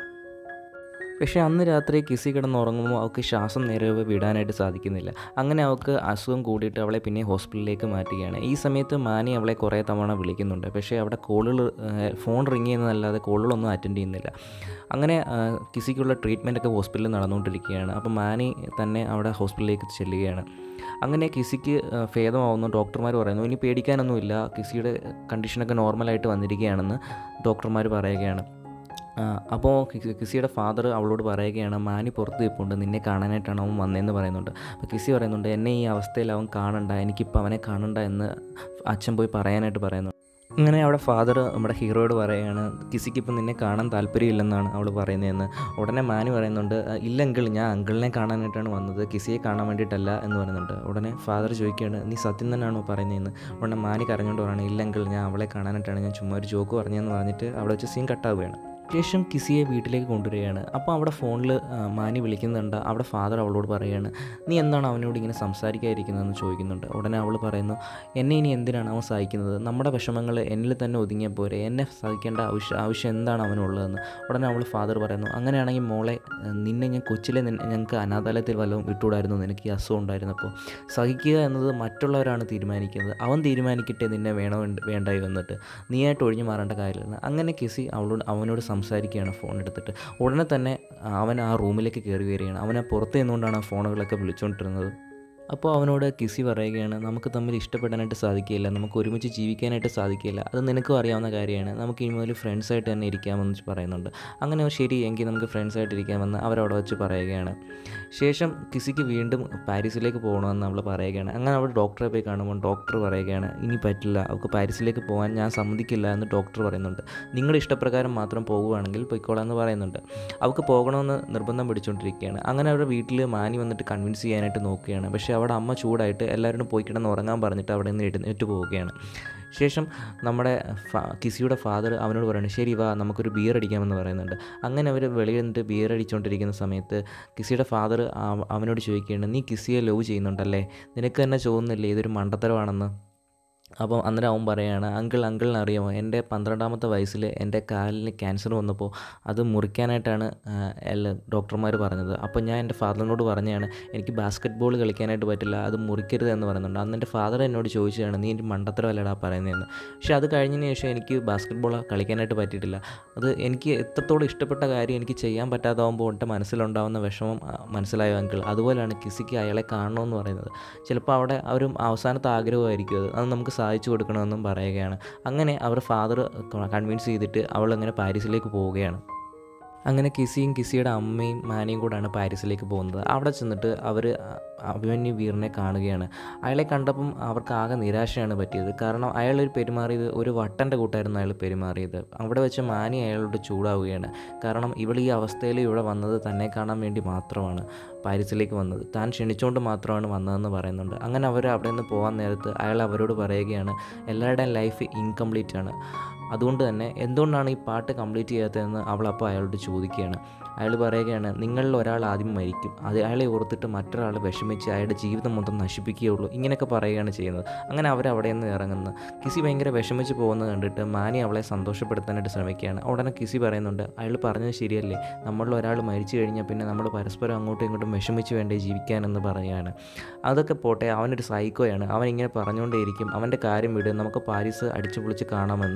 പക്ഷേ അന്ന് രാത്രി കിസി കിടന്നുറങ്ങുമ്പോൾ അവൾക്ക് ശ്വാസം നേരെ വിടാനായിട്ട് സാധിക്കുന്നില്ല അങ്ങനെ അവൾക്ക് അസുഖം കൂടിയിട്ട് അവളെ പിന്നെ ഹോസ്പിറ്റലിലേക്ക് മാറ്റുകയാണ് ഈ സമയത്ത് മാനി അവളെ കുറേ തവണ വിളിക്കുന്നുണ്ട് പക്ഷേ അവിടെ കോളുകൾ ഫോൺ റിങ് ചെയ്യുന്നതല്ലാതെ കോളുകളൊന്നും അറ്റൻഡ് ചെയ്യുന്നില്ല അങ്ങനെ ആ, കിസിക്കുള്ള ട്രീറ്റ്മെൻ്റ് ഒക്കെ ഹോസ്പിറ്റലിൽ നടന്നുകൊണ്ടിരിക്കുകയാണ് അപ്പോൾ മാനി തന്നെ അവിടെ ഹോസ്പിറ്റലിലേക്ക് ചെല്ലുകയാണ് അങ്ങനെ കിസിക്ക് ആ, ഭേദമാവുന്നു ഡോക്ടർമാർ പറയുന്നു ഇനി പേടിക്കാനൊന്നുമില്ല കിസിയുടെ കണ്ടീഷനൊക്കെ നോർമലായിട്ട് വന്നിരിക്കുകയാണെന്ന് ഡോക്ടർമാർ പറയുകയാണ് ആ, അപ്പോൾ കി- കിസിയുടെ ഫാദർ അവളോട് പറയുകയാണ് മാനി പുറത്ത് നിൽപ്പുണ്ട് നിന്നെ കാണാനായിട്ടാണ് അവൻ വന്നതെന്ന് പറയുന്നുണ്ട് അപ്പോൾ കിസി പറയുന്നുണ്ട് എന്നെ ഈ അവസ്ഥയിൽ അവൻ കാണണ്ട എനിക്കിപ്പോൾ അവനെ കാണണ്ട എന്ന് അച്ഛൻ പോയി പറയാനായിട്ട് പറയുന്നു അങ്ങനെ അവിടെ ഫാദർ നമ്മുടെ ഹീറോയോട് പറയുകയാണ് കിസിക്ക് ഇപ്പം നിന്നെ കാണാൻ താല്പര്യമില്ലെന്നാണ് അവൾ പറയുന്നതെന്ന് ഉടനെ മാനി പറയുന്നുണ്ട് "ആ, ഇല്ല അങ്കിൾ ഞാൻ അങ്കിളിനെ കാണാനായിട്ടാണ് വന്നത് കിസിയെ കാണാൻ വേണ്ടിയിട്ടല്ല എന്ന് പറയുന്നുണ്ട് ഉടനെ ഫാദർ ചോദിക്കുകയാണ് നീ സത്യം തന്നെയാണോ പറയുന്നതെന്ന് ഉടനെ മാനി കരഞ്ഞുകൊണ്ട് പറയുന്നത് ഇല്ല അങ്കിൾ ഞാൻ അവളെ കാണാനായിട്ടാണ് ഞാൻ ചുമ്മാ ഒരു ജോക്ക് പറഞ്ഞതെന്ന് പറഞ്ഞിട്ട് അവിടെ വെച്ച് സീൻ കട്ടാവുകയാണ് ശേഷം കിസിയെ വീട്ടിലേക്ക് കൊണ്ടുവരികയാണ് അപ്പോൾ അവിടെ ഫോണിൽ മാനി വിളിക്കുന്നുണ്ട് അവിടെ ഫാദർ അവളോട് പറയുകയാണ് നീ എന്താണ് അവനോട് ഇങ്ങനെ സംസാരിക്കാതിരിക്കുന്നതെന്ന് ചോദിക്കുന്നുണ്ട് ഉടനെ അവൾ പറയുന്നു എന്നെ ഇനി എന്തിനാണ് അവൻ സഹിക്കുന്നത് നമ്മുടെ വിഷമങ്ങൾ എന്നിൽ തന്നെ ഒതുങ്ങിയാൽ പോരെ എന്നെ സഹിക്കേണ്ട ആവശ്യം ആവശ്യം എന്താണ് അവനുള്ളതെന്ന് ഉടനെ അവൾ ഫാദർ പറയുന്നു അങ്ങനെയാണെങ്കിൽ മോളെ ഏഹ്, നിന്നെ ഞാൻ കൊച്ചിലെ നിന്നെ- ഞങ്ങൾക്ക് അനാഥാലയത്തിൽ വല്ലതും വിട്ടുകൂടായിരുന്നു നിനക്ക് ഈ അസുഖം ഉണ്ടായിരുന്നപ്പോൾ സഹിക്കുക എന്നത് മറ്റുള്ളവരാണ് തീരുമാനിക്കുന്നത് അവൻ തീരുമാനിക്കട്ടെ നിന്നെ വേണോ വേണ്ട- വേണ്ടായോ എന്നിട്ട് നീയായിട്ട് ഒഴിഞ്ഞു മാറേണ്ട കാര്യമില്ല അങ്ങനെ കിസി അവളോട് അവനോട് സംസാരിക്കുകയാണ് ഫോൺ എടുത്തിട്ട് ഉടനെ തന്നെ അവൻ ആ റൂമിലേക്ക് കയറി വരികയാണ് അവനെ പുറത്ത് നിന്നുകൊണ്ടാണ് ആ ഫോണുകളൊക്കെ വിളിച്ചുകൊണ്ടിരുന്നത് അപ്പോൾ അവനോട് കിസി പറയുകയാണ് നമുക്ക് തമ്മിൽ ഇഷ്ടപ്പെടാനായിട്ട് സാധിക്കില്ല നമുക്ക് ഒരുമിച്ച് ജീവിക്കാനായിട്ട് സാധിക്കില്ല അത് നിനക്കും അറിയാവുന്ന കാര്യമാണ് നമുക്ക് ഇനി മുതൽ ഫ്രണ്ട്സായിട്ട് തന്നെ ഇരിക്കാമെന്ന് പറയുന്നുണ്ട് അങ്ങനെ അവൻ ശരി എങ്കിൽ നമുക്ക് ഫ്രണ്ട്സായിട്ട് ഇരിക്കാമെന്ന് അവരവിടെ വെച്ച് പറയുകയാണ് ശേഷം കിസിക്ക് വീണ്ടും പാരീസിലേക്ക് പോകണമെന്ന് അവൾ പറയുകയാണ് അങ്ങനെ അവൾ ഡോക്ടറെ പോയി കാണുമ്പോൾ ഡോക്ടർ പറയുകയാണ് ഇനി പറ്റില്ല അവൾക്ക് പാരീസിലേക്ക് പോകാൻ ഞാൻ സമ്മതിക്കില്ല എന്ന് ഡോക്ടർ പറയുന്നുണ്ട് നിങ്ങളുടെ ഇഷ്ടപ്രകാരം മാത്രം പോകുകയാണെങ്കിൽ പൊയ്ക്കോളാം എന്ന് പറയുന്നുണ്ട് അവൾക്ക് പോകണമെന്ന് നിർബന്ധം പിടിച്ചുകൊണ്ടിരിക്കുകയാണ് അങ്ങനെ അവരുടെ വീട്ടിൽ മാനി വന്നിട്ട് കൺവിൻസ് ചെയ്യാനായിട്ട് നോക്കുകയാണ് പക്ഷേ അവിടെ അമ്മ ചൂടായിട്ട് എല്ലാവരോടും പോയി കിടന്ന് ഉറങ്ങാൻ പറഞ്ഞിട്ട് അവിടെ നിന്ന് എഴുന്നേറ്റ് പോവുകയാണ് ശേഷം നമ്മുടെ ഫാ കിസിയുടെ ഫാദർ അവനോട് പറയുന്നത് ശരി വാ നമുക്കൊരു ബിയർ അടിക്കാമെന്ന് പറയുന്നുണ്ട് അങ്ങനെ അവർ വെളിയിൽ നിന്നിട്ട് ബിയർ അടിച്ചുകൊണ്ടിരിക്കുന്ന സമയത്ത് കിസിയുടെ ഫാദർ അവനോട് ചോദിക്കുകയാണ് നീ കിസിയെ ലവ് ചെയ്യുന്നുണ്ടല്ലേ നിനക്ക് തന്നെ തോന്നുന്നില്ലേ ഇതൊരു മണ്ടത്തരമാണെന്ന് അപ്പം അന്നേരം അവൻ പറയുകയാണ് അങ്കിൾ അങ്കിളിന് അറിയാമോ എൻ്റെ പന്ത്രണ്ടാമത്തെ വയസ്സിൽ എൻ്റെ കാലിന് ക്യാൻസർ വന്നപ്പോൾ അത് മുറിക്കാനായിട്ടാണ് ആ, എല്ലാ ഡോക്ടർമാർ പറഞ്ഞത് അപ്പോൾ ഞാൻ എൻ്റെ ഫാദറിനോട് പറഞ്ഞതാണ് എനിക്ക് ബാസ്ക്കറ്റ് ബോൾ കളിക്കാനായിട്ട് പറ്റില്ല അത് മുറിക്കരുത് എന്ന് പറയുന്നുണ്ട് അന്ന് എൻ്റെ ഫാദർ എന്നോട് ചോദിച്ചതാണ് നീ എൻ്റെ മണ്ടത്തരമല്ലടാ പറയുന്നതെന്ന് പക്ഷേ അത് കഴിഞ്ഞതിന് ശേഷം എനിക്ക് ബാസ്ക്കറ്റ് ബോൾ കളിക്കാനായിട്ട് പറ്റിയിട്ടില്ല അത് എനിക്ക് എത്രത്തോളം ഇഷ്ടപ്പെട്ട കാര്യം എനിക്ക് ചെയ്യാൻ പറ്റാതാവുമ്പോൾ എൻ്റെ മനസ്സിലുണ്ടാവുന്ന വിഷമം ആ, മനസ്സിലായോ അങ്കിൾ അതുപോലെയാണ് കിസിക്ക് അയാളെ കാണണമെന്ന് പറയുന്നത് ചിലപ്പോൾ അവിടെ ആ ഒരു അവസാനത്തെ ആഗ്രഹമായിരിക്കും അത് അത് നമുക്ക് സാധിച്ചു കൊടുക്കണമെന്നും പറയുകയാണ് അങ്ങനെ അവർ ഫാദർ കൺവിൻസ് ചെയ്തിട്ട് അവൾ അങ്ങനെ പാരീസിലേക്ക് പോവുകയാണ് അങ്ങനെ കിസിയും കിസിയുടെ അമ്മയും മാനയും കൂടാണ് പാരീസിലേക്ക് പോകുന്നത് അവിടെ ചെന്നിട്ട് അവർ അഭിമന്യു വീറിനെ കാണുകയാണ് അയാളെ കണ്ടപ്പം അവർക്ക് ആകെ നിരാശയാണ് പറ്റിയത് കാരണം അയാൾ ഒരു പെരുമാറിയത് ഒരു വട്ടൻ്റെ കൂട്ടായിരുന്നു അയാൾ പെരുമാറിയത് അവിടെ വെച്ച് മാനി അയാളോട് ചൂടാവുകയാണ് കാരണം ഇവൾ ഈ അവസ്ഥയിൽ ഇവിടെ വന്നത് തന്നെ കാണാൻ വേണ്ടി മാത്രമാണ് പാരീസിലേക്ക് വന്നത് താൻ ക്ഷണിച്ചുകൊണ്ട് മാത്രമാണ് വന്നതെന്ന് പറയുന്നുണ്ട് അങ്ങനെ അവർ അവിടെ നിന്ന് പോകാൻ നേരത്ത് അയാൾ അവരോട് പറയുകയാണ് എല്ലാവരുടെയും ലൈഫ് ഇൻകംപ്ലീറ്റ് ആണ് അതുകൊണ്ട് തന്നെ എന്തുകൊണ്ടാണ് ഈ പാട്ട് കംപ്ലീറ്റ് ചെയ്യാത്തതെന്ന് അവൾ അപ്പോൾ അയാളോട് ചോദിക്കുകയാണ് അയാൾ പറയുകയാണ് നിങ്ങളിൽ ഒരാൾ ആദ്യം മരിക്കും അത് അയാളെ ഓർത്തിട്ട് മറ്റൊരാൾ വിഷമിച്ച് അയാളുടെ ജീവിതം മൊത്തം നശിപ്പിക്കുകയുള്ളൂ ഇങ്ങനെയൊക്കെ പറയുകയാണ് ചെയ്യുന്നത് അങ്ങനെ അവർ അവിടെ നിന്ന് ഇറങ്ങുന്നു കിസി ഭയങ്കര വിഷമിച്ച് പോകുന്നത് കണ്ടിട്ട് മാനി അവളെ സന്തോഷപ്പെടുത്താനായിട്ട് ശ്രമിക്കുകയാണ് ഉടനെ കിസി പറയുന്നുണ്ട് അയാൾ പറഞ്ഞത് ശരിയല്ലേ നമ്മളിൽ ഒരാൾ മരിച്ചു കഴിഞ്ഞാൽ പിന്നെ നമ്മൾ പരസ്പരം അങ്ങോട്ടും ഇങ്ങോട്ടും വിഷമിച്ച് വേണ്ടേ ജീവിക്കാനെന്ന് പറയുകയാണ് അതൊക്കെ പോട്ടെ അവനൊരു സൈക്കോയാണ് അവൻ ഇങ്ങനെ പറഞ്ഞുകൊണ്ടേയിരിക്കും അവൻ്റെ കാര്യം വിട് നമുക്ക് പാരീസ് അടിച്ചു പൊളിച്ച് കാണാമെന്ന് കി-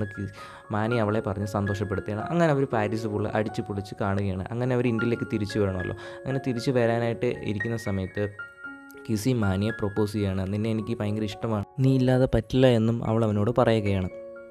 മാനി അവളെ പറഞ്ഞ് സന്തോഷപ്പെടുത്തുകയാണ് അങ്ങനെ അവർ പാരീസ് ഫുള്ള് അടിച്ച് പൊളിച്ച് കാണുകയാണ് അങ്ങനെ അവർ ഇന്ത്യയിലേക്ക് തിരിച്ചു വരണമല്ലോ അങ്ങനെ തിരിച്ചു വരാനായിട്ട് ഇരിക്കുന്ന സമയത്ത് കിസി മാനിയെ പ്രൊപ്പോസ് ചെയ്യുകയാണ് നിന്നെ എനിക്ക് ഭയങ്കര ഇഷ്ടമാണ് നീ ഇല്ലാതെ പറ്റില്ല എന്നും അവൾ അവനോട് പറയുകയാണ്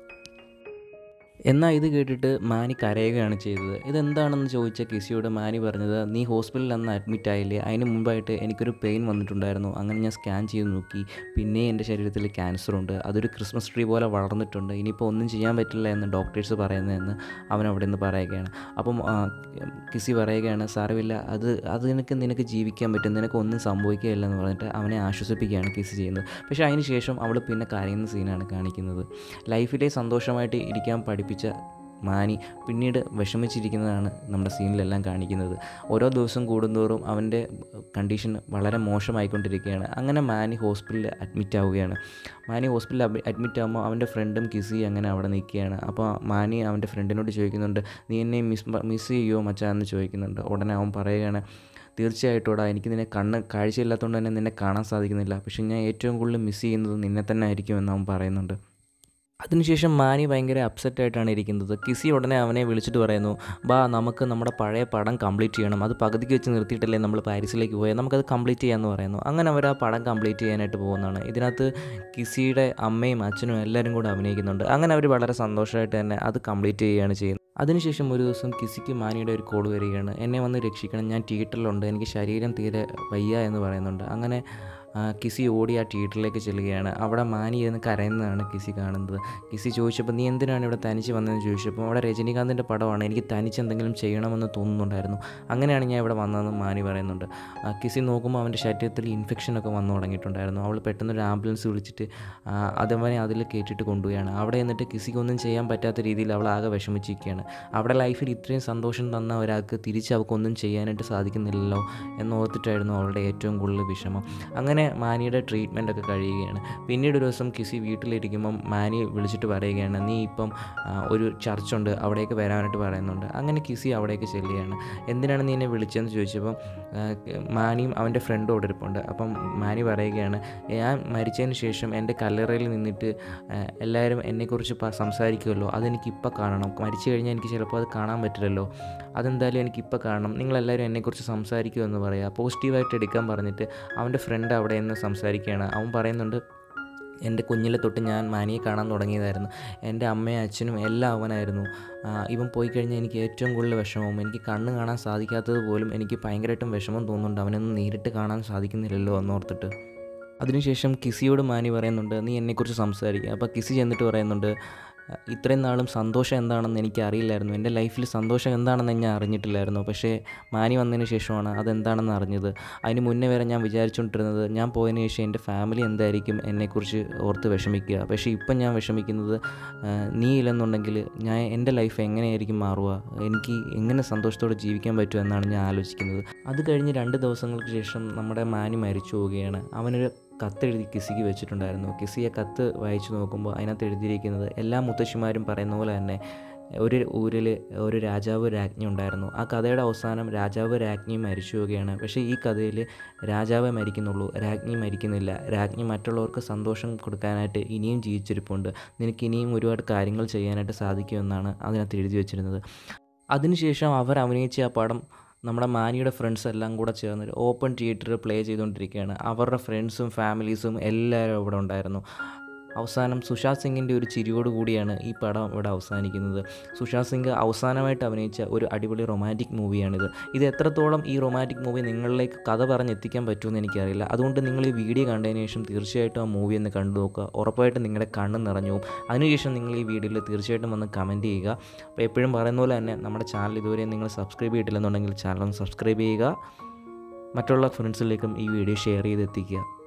എന്നാൽ ഇത് കേട്ടിട്ട് മാനി കരയുകയാണ് ചെയ്തത് ഇതെന്താണെന്ന് ചോദിച്ച കിസിയോട് മാനി പറഞ്ഞത് നീ ഹോസ്പിറ്റലിൽ അന്ന് അഡ്മിറ്റ് ആയില്ലേ അതിന് മുമ്പായിട്ട് എനിക്കൊരു പെയിൻ വന്നിട്ടുണ്ടായിരുന്നു അങ്ങനെ ഞാൻ സ്കാൻ ചെയ്ത് നോക്കി പിന്നെ എൻ്റെ ശരീരത്തിൽ ക്യാൻസർ ഉണ്ട് അതൊരു ക്രിസ്മസ് ട്രീ പോലെ വളർന്നിട്ടുണ്ട് ഇനിയിപ്പോൾ ഒന്നും ചെയ്യാൻ പറ്റില്ല എന്ന് ഡോക്ടേഴ്സ് പറയുന്നതെന്ന് അവൻ അവിടെ നിന്ന് പറയുകയാണ് അപ്പം ആ, കിസി പറയുകയാണ് സാരമില്ല അത് അത് നിനക്ക് നിനക്ക് ജീവിക്കാൻ പറ്റും നിനക്ക് ഒന്നും സംഭവിക്കുകയില്ല എന്ന് പറഞ്ഞിട്ട് അവനെ ആശ്വസിപ്പിക്കുകയാണ് കിസി ചെയ്യുന്നത് പക്ഷേ അതിന് ശേഷം അവൾ പിന്നെ കരയുന്ന സീനാണ് കാണിക്കുന്നത് ലൈഫിലെ സന്തോഷമായിട്ട് ഇരിക്കാൻ പഠിപ്പിച്ച മാനി പിന്നീട് വിഷമിച്ചിരിക്കുന്നതാണ് നമ്മുടെ സീനിലെല്ലാം കാണിക്കുന്നത് ഓരോ ദിവസം കൂടുന്തോറും അവൻ്റെ കണ്ടീഷൻ വളരെ മോശമായിക്കൊണ്ടിരിക്കുകയാണ് അങ്ങനെ മാനി ഹോസ്പിറ്റലിൽ അഡ്മിറ്റ് ആവുകയാണ് മാനി ഹോസ്പിറ്റലിൽ അഡ്മിറ്റ് ആകുമ്പോൾ അവൻ്റെ ഫ്രണ്ടും കിസി അങ്ങനെ അവിടെ നിൽക്കുകയാണ് അപ്പോൾ മാനി അവൻ്റെ ഫ്രണ്ടിനോട് ചോദിക്കുന്നുണ്ട് നീ എന്നെ മിസ് മിസ് ചെയ്യുമോ മച്ചാ എന്ന് ചോദിക്കുന്നുണ്ട് ഉടനെ അവൻ പറയുകയാണ് തീർച്ചയായിട്ടും എടാ എനിക്ക് നിന്നെ കണ്ണ് കാഴ്ചയില്ലാത്തതുകൊണ്ട് തന്നെ നിന്നെ കാണാൻ സാധിക്കുന്നില്ല പക്ഷേ ഞാൻ ഏറ്റവും കൂടുതൽ മിസ് ചെയ്യുന്നത് നിന്നെ തന്നെ ആയിരിക്കും എന്ന് അവൻ പറയുന്നുണ്ട് അതിനുശേഷം മാനി ഭയങ്കര അപ്സെറ്റ് ആയിട്ടാണ് ഇരിക്കുന്നത് കിസി ഉടനെ അവനെ വിളിച്ചിട്ട് പറയുന്നു ബാ നമുക്ക് നമ്മുടെ പഴയ പടം കംപ്ലീറ്റ് ചെയ്യണം അത് പകുതിക്ക് വെച്ച് നിർത്തിയിട്ടല്ലേ നമ്മൾ പാരീസിലേക്ക് പോയാൽ നമുക്കത് കംപ്ലീറ്റ് ചെയ്യാമെന്ന് പറയുന്നു അങ്ങനെ അവർ ആ പടം കംപ്ലീറ്റ് ചെയ്യാനായിട്ട് പോകുന്നതാണ് ഇതിനകത്ത് കിസിയുടെ അമ്മയും അച്ഛനും എല്ലാവരും കൂടെ അഭിനയിക്കുന്നുണ്ട് അങ്ങനെ അവർ വളരെ സന്തോഷമായിട്ട് തന്നെ അത് കംപ്ലീറ്റ് ചെയ്യുകയാണ് ചെയ്യുന്നത് അതിനുശേഷം ഒരു ദിവസം കിസിക്ക് മാനിയുടെ ഒരു കോൾ വരികയാണ് എന്നെ വന്ന് രക്ഷിക്കണം ഞാൻ തിയേറ്ററിലുണ്ട് എനിക്ക് ശരീരം തീരെ വയ്യ എന്ന് പറയുന്നുണ്ട് അങ്ങനെ ആ, കിസി ഓടി ആ തിയേറ്ററിലേക്ക് ചെല്ലുകയാണ് അവിടെ മാനി ഇരുന്ന് കരയുന്നതാണ് കിസി കാണുന്നത് കിസി ചോദിച്ചപ്പോൾ നീ എന്തിനാണ് ഇവിടെ തനിച്ച് വന്നതെന്ന് ചോദിച്ചപ്പോൾ അവിടെ രജനീകാന്തിൻ്റെ പടമാണ് എനിക്ക് തനിച്ച് എന്തെങ്കിലും ചെയ്യണമെന്ന് തോന്നുന്നുണ്ടായിരുന്നു അങ്ങനെയാണ് ഞാൻ ഇവിടെ വന്നതെന്ന് മാനി പറയുന്നുണ്ട് ആ, കിസി നോക്കുമ്പോൾ അവൻ്റെ ശരീരത്തിൽ ഇൻഫെക്ഷനൊക്കെ വന്നു തുടങ്ങിയിട്ടുണ്ടായിരുന്നു അവൾ പെട്ടെന്ന് ഒരു ആംബുലൻസ് വിളിച്ചിട്ട് ആ, അതവനെ അതിൽ കയറ്റിയിട്ട് കൊണ്ടുപോവുകയാണ് അവിടെ എന്നിട്ട് കിസിക്ക് ഒന്നും ചെയ്യാൻ പറ്റാത്ത രീതിയിൽ അവൾ ആകെ വിഷമിച്ചിരിക്കുകയാണ് അവിടെ ലൈഫിൽ ഇത്രയും സന്തോഷം തന്ന ഒരാൾക്ക് തിരിച്ച് അവൾക്കൊന്നും ചെയ്യാനായിട്ട് സാധിക്കുന്നില്ലല്ലോ എന്നോർത്തിട്ടായിരുന്നു അവളുടെ ഏറ്റവും കൂടുതൽ വിഷമം അങ്ങനെ മാനിയുടെ ട്രീറ്റ്മെൻ്റ് ഒക്കെ കഴിയുകയാണ് പിന്നീട് ഒരു ദിവസം കിസി വീട്ടിലിരിക്കുമ്പം മാനി വിളിച്ചിട്ട് പറയുകയാണ് നീ ഇപ്പം ആ, ഒരു ചർച്ചുണ്ട് അവിടേക്ക് വരാനായിട്ട് പറയുന്നുണ്ട് അങ്ങനെ കിസി അവിടേക്ക് ചെല്ലുകയാണ് എന്തിനാണ് നീ എന്നെ വിളിച്ചതെന്ന് ചോദിച്ചപ്പം ആ, മാനിയും അവൻ്റെ ഫ്രണ്ടും അവിടെ ഇരിപ്പുണ്ട് അപ്പം മാനി പറയുകയാണ് ഞാൻ മരിച്ചതിന് ശേഷം എൻ്റെ കല്ലറയിൽ നിന്നിട്ട് ആ, എല്ലാവരും എന്നെക്കുറിച്ച് പ- സംസാരിക്കുമല്ലോ അതെനിക്ക് ഇപ്പം കാണണം മരിച്ചു കഴിഞ്ഞാൽ എനിക്ക് ചിലപ്പോൾ അത് കാണാൻ പറ്റില്ലല്ലോ അതെന്തായാലും എനിക്ക് ഇപ്പം കാണണം നിങ്ങളെല്ലാവരും എന്നെക്കുറിച്ച് സംസാരിക്കുമെന്ന് പറയുക പോസിറ്റീവായിട്ട് എടുക്കാൻ പറഞ്ഞിട്ട് അവൻ്റെ ഫ്രണ്ട് അവിടെ നിന്ന് സംസാരിക്കുകയാണ് അവൻ പറയുന്നുണ്ട് എൻ്റെ കുഞ്ഞിലെ തൊട്ട് ഞാൻ മാനിയെ കാണാൻ തുടങ്ങിയതായിരുന്നു എൻ്റെ അമ്മയും അച്ഛനും എല്ലാം അവനായിരുന്നു ആ, ഇവൻ പോയി കഴിഞ്ഞാൽ എനിക്ക് ഏറ്റവും കൂടുതൽ വിഷമവും എനിക്ക് കണ്ണ് കാണാൻ സാധിക്കാത്തത് പോലും എനിക്ക് ഭയങ്കരമായിട്ടും വിഷമം തോന്നുന്നുണ്ട് അവനൊന്നും നേരിട്ട് കാണാൻ സാധിക്കുന്നില്ലല്ലോ എന്നോർത്തിട്ട് അതിനുശേഷം കിസിയോട് മാനി പറയുന്നുണ്ട് നീ എന്നെക്കുറിച്ച് സംസാരിക്കുക അപ്പോൾ കിസി ചെന്നിട്ട് പറയുന്നുണ്ട് ഇത്രയും നാളും സന്തോഷം എന്താണെന്ന് എനിക്ക് അറിയില്ലായിരുന്നു എൻ്റെ ലൈഫിൽ സന്തോഷം എന്താണെന്ന് ഞാൻ അറിഞ്ഞിട്ടില്ലായിരുന്നു പക്ഷേ മാനി വന്നതിന് ശേഷമാണ് അതെന്താണെന്ന് അറിഞ്ഞത് അതിന് മുന്നേ വരെ ഞാൻ വിചാരിച്ചുകൊണ്ടിരുന്നത് ഞാൻ പോയതിന് ശേഷം എൻ്റെ ഫാമിലി എന്തായിരിക്കും എന്നെക്കുറിച്ച് ഓർത്ത് വിഷമിക്കുക പക്ഷേ ഇപ്പം ഞാൻ വിഷമിക്കുന്നത് ആ, നീ ഇല്ലെന്നുണ്ടെങ്കിൽ ഞാൻ എൻ്റെ ലൈഫ് എങ്ങനെയായിരിക്കും മാറുക എനിക്ക് എങ്ങനെ സന്തോഷത്തോടെ ജീവിക്കാൻ പറ്റുമോ എന്നാണ് ഞാൻ ആലോചിക്കുന്നത് അത് കഴിഞ്ഞ് രണ്ട് ദിവസങ്ങൾക്ക് ശേഷം നമ്മുടെ മാനി മരിച്ചു പോവുകയാണ് അവനൊരു കത്തെഴുതി കിസിക്ക് വെച്ചിട്ടുണ്ടായിരുന്നു കിസി ആ കത്ത് വായിച്ചു നോക്കുമ്പോൾ അതിനകത്ത് എഴുതിയിരിക്കുന്നത് എല്ലാ മുത്തശ്ശിമാരും പറയുന്ന പോലെ തന്നെ ഒരു ഊരിൽ ഒരു രാജാവ് രാജ്ഞി ഉണ്ടായിരുന്നു ആ കഥയുടെ അവസാനം രാജാവ് രാജ്ഞി മരിച്ചു പോവുകയാണ് പക്ഷേ ഈ കഥയിൽ രാജാവേ മരിക്കുന്നുള്ളൂ രാജ്ഞി മരിക്കുന്നില്ല രാജ്ഞി മറ്റുള്ളവർക്ക് സന്തോഷം കൊടുക്കാനായിട്ട് ഇനിയും ജീവിച്ചിരിപ്പുണ്ട് നിനക്ക് ഇനിയും ഒരുപാട് കാര്യങ്ങൾ ചെയ്യാനായിട്ട് സാധിക്കുമെന്നാണ് അതിനകത്ത് എഴുതി വെച്ചിരുന്നത് അതിനുശേഷം അവർ അഭിനയിച്ച ആ പടം നമ്മുടെ മാനിയുടെ ഫ്രണ്ട്സ് എല്ലാം കൂടെ ചേർന്ന് ഓപ്പൺ തിയേറ്ററിൽ പ്ലേ ചെയ്തുകൊണ്ടിരിക്കുകയാണ് അവരുടെ ഫ്രണ്ട്സും ഫാമിലീസും എല്ലാവരും ഇവിടെ ഉണ്ടായിരുന്നു അവസാനം സുശാന്ത് സിംഗിൻ്റെ ഒരു ചിരിയോട് കൂടിയാണ് ഈ പടം ഇവിടെ അവസാനിക്കുന്നത് സുശാന്ത് സിംഗ് അവസാനമായിട്ട് അഭിനയിച്ച ഒരു അടിപൊളി റൊമാൻറ്റിക് മൂവിയാണിത് ഇത് എത്രത്തോളം ഈ റൊമാൻറ്റിക് മൂവി നിങ്ങളിലേക്ക് കഥ പറഞ്ഞെത്തിക്കാൻ പറ്റുമെന്ന് എനിക്കറിയില്ല അതുകൊണ്ട് നിങ്ങൾ ഈ വീഡിയോ കണ്ടതിന് ശേഷം തീർച്ചയായിട്ടും ആ മൂവി ഒന്ന് കണ്ടു നോക്കുക ഉറപ്പായിട്ടും നിങ്ങളുടെ കണ്ണ് നിറഞ്ഞു പോകും അതിനുശേഷം നിങ്ങൾ ഈ വീഡിയോയിൽ തീർച്ചയായിട്ടും വന്ന് കമൻറ്റ് ചെയ്യുക അപ്പോൾ എപ്പോഴും പറയുന്ന പോലെ തന്നെ നമ്മുടെ ചാനൽ ഇതുവരെ നിങ്ങൾ സബ്സ്ക്രൈബ് ചെയ്തിട്ടില്ലെന്നുണ്ടെങ്കിൽ ചാനൽ ഒന്ന് സബ്സ്ക്രൈബ് ചെയ്യുക മറ്റുള്ള ഫ്രണ്ട്സിലേക്കും ഈ വീഡിയോ ഷെയർ ചെയ്ത് എത്തിക്കുക